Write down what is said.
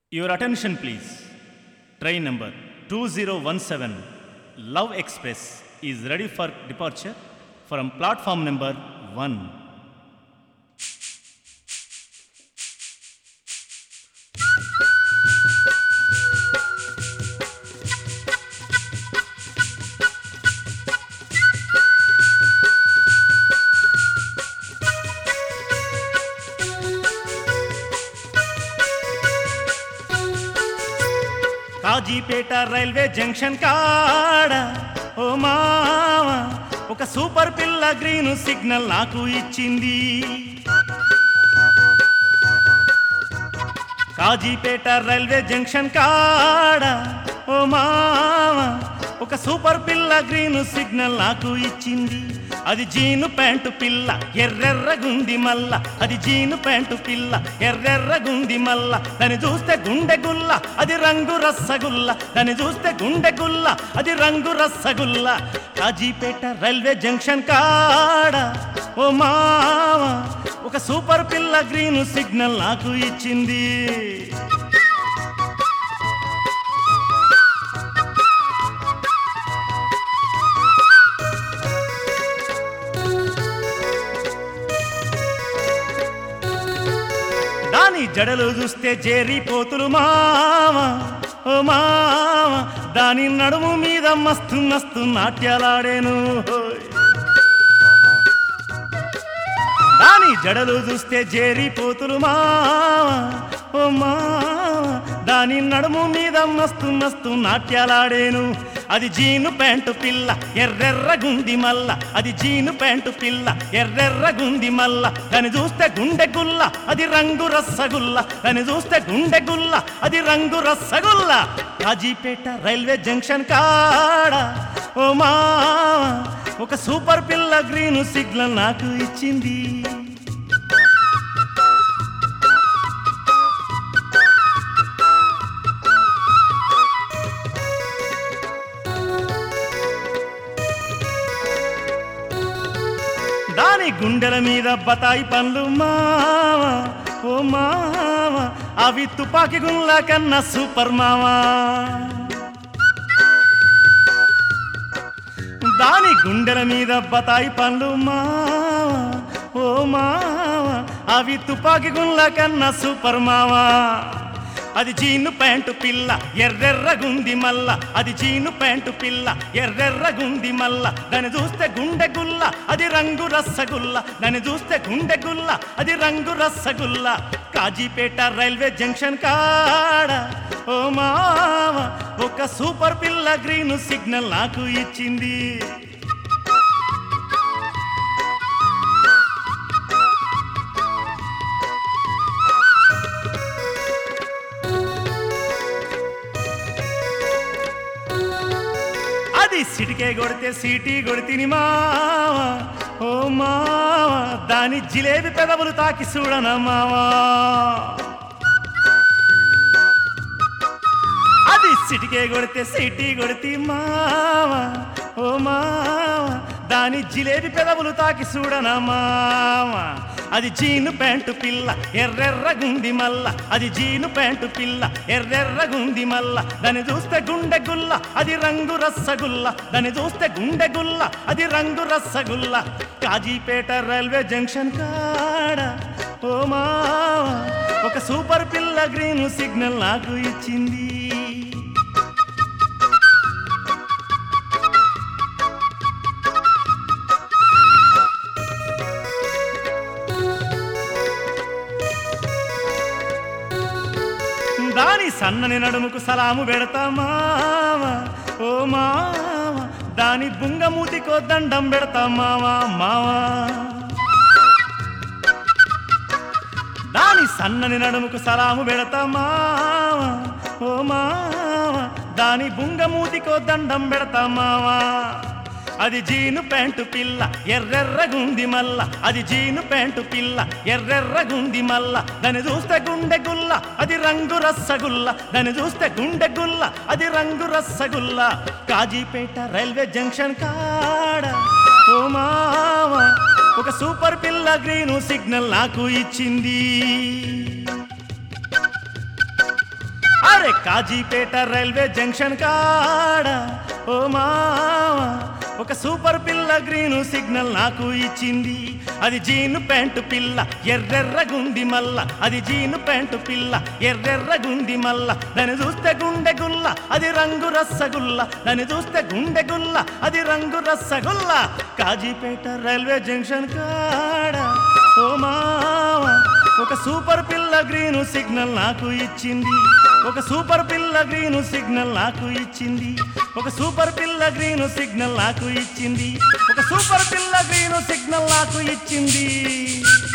Your attention, please. Train number 2017 Love Express is ready for departure from platform number 1. Kazipet railway junction కాడ ఓ మామ ఒక super పిల్ల green signal నాకు ఇచ్చింది కాజీపేట రైల్వే జంక్షన్ కాడ ఓ మామ ఒక సూపర్ పిల్ల గ్రీన్ సిగ్నల్ నాకు ఇచ్చింది అది జీను ప్యాంటు పిల్ల ఎర్రెర్రగుంది మల్ల అది జీను ప్యాంటు పిల్ల ఎర్రెర్రగుంది మల్ల దాన్ని చూస్తే గుండె గుల్ల అది రంగు రసగుల్ల దాన్ని చూస్తే గుండె గుల్ల అది రంగు రసగుల్ల కాజీపేట రైల్వే జంక్షన్ కాడ ఓ మామ ఒక సూపర్ పిల్ల గ్రీన్ సిగ్నల్ నాకు ఇచ్చింది దాని జడలు చూస్తే జేరి పోతులు మామ ఓ మామ దాని నడుము మీద మస్తు మస్తు నాట్యాలాడేను హోయ్. దాని జడలు చూస్తే జేరి పోతులు మామ ఓ మామ దాని నడుము మీద మస్తు మస్తు నాట్యాలాడేను అది జీను ప్యాంటు పిల్ల ఎర్రెర్రగుంది మల్ల అది జీను ప్యాంటు పిల్ల ఎర్రెర్రగుంది మల్ల దాన్ని చూస్తే గుండె గుల్ల అది రంగు రసగుల్ల దాన్ని చూస్తే గుండె గుల్ల అది రంగు రసగుల్ల కాజీపేట రైల్వే జంక్షన్ కాడ ఓ మా ఒక సూపర్ పిల్ల గ్రీన్ సిగ్నల్ నాకు ఇచ్చింది దాని గుండెల మీద బతాయి పండ్లు మామ ఓ మామ అవి తుపాకి గుండ్ల కన్నా సూపర్ మామా దాని గుండెల మీద బతాయి పండ్లు మామ ఓ మామ అవి తుపాకి గుండ్ల కన్నా సూపర్ మామా అది జీను ప్యాంటు పిల్ల ఎర్రెర్రగుంది మల్ల అది జీను ప్యాంటు పిల్ల ఎర్రెర్రగుంది మల్ల దాన్ని చూస్తే గుండె గుల్ల అది రంగు రసగుల్ల దాన్ని చూస్తే గుండె గుల్ల అది రంగు రసగుల్ల కాజీపేట రైల్వే జంక్షన్ కాడ ఓ మామ ఒక సూపర్ పిల్ల గ్రీన్ సిగ్నల్ నాకు ఇచ్చింది అది సిటికే కొడితే సీటీ కొడితిని మావా ఓ మావా దాని జిలేబి పెదవులు తాకి చూడన మావా అది సిటికే కొడితే సిటీ కొడితే మావా ఓ మావా దాని జిలేబి పెదవులు తాకి చూడన మావా అది జీను ప్యాంటు పిల్ల ఎర్రెర్రగుంది మల్ల అది జీను ప్యాంటు పిల్ల ఎర్రెర్రగుంది మల్ల దాన్ని చూస్తే గుండె గుల్ల అది రంగు రసగుల్ల దాన్ని చూస్తే గుండె గుల్ల అది రంగు రసగుల్ల కాజీపేట రైల్వే జంక్షన్ కాడ ఓ మావా ఒక సూపర్ పిల్ల గ్రీన్ సిగ్నల్ నాకు ఇచ్చింది దాని సన్నని నడుముకు సలాము పెడతా మామ ఓ మామ దాని బుంగమూతికో దండం పెడతా మావా మావా దాని సన్నని నడుముకు సలాము పెడతా మావ ఓ మావ దాని బుంగమూతికో దండం పెడతా మావా అది జీను ప్యాంటు పిల్ల ఎర్రెర్రగుంది మల్ల అది జీను ప్యాంటు పిల్ల ఎర్రెర్రగుంది మల్ల దాన్ని చూస్తే గుండె గుల్ల అది రంగు రసగుల్ల దాన్ని చూస్తే గుండె గుల్ల అది రంగు రసగుల్ల కాజీపేట రైల్వే జంక్షన్ కాడ ఓ మావా ఒక సూపర్ పిల్ల గ్రీను సిగ్నల్ నాకు ఇచ్చింది అరే కాజీపేట రైల్వే జంక్షన్ కాడ ఓ మావా ఒక సూపర్ పిల్ల గ్రీను సిగ్నల్ నాకు ఇచ్చింది అది జీను ప్యాంటు పిల్ల ఎర్రెర్రగుంది మల్ల అది జీను ప్యాంటు పిల్ల ఎర్రెర్రగుంది మల్ల దాన్ని చూస్తే గుండె గుల్ల అది రంగు రసగుల్ల దాన్ని చూస్తే గుండె గుల్ల అది రంగు రసగుల్ల కాజీపేట రైల్వే జంక్షన్ కాడ ఓ మావా ఒక సూపర్ పిల్ల గ్రీను సిగ్నల్ నాకు ఇచ్చింది ఒక సూపర్ పిల్ల గ్రీను సిగ్నల్ నాకు ఇచ్చింది ఒక సూపర్ పిల్ల గ్రీను సిగ్నల్ నాకు ఇచ్చింది ఒక సూపర్ పిల్ల గ్రీను సిగ్నల్ నాకు ఇచ్చింది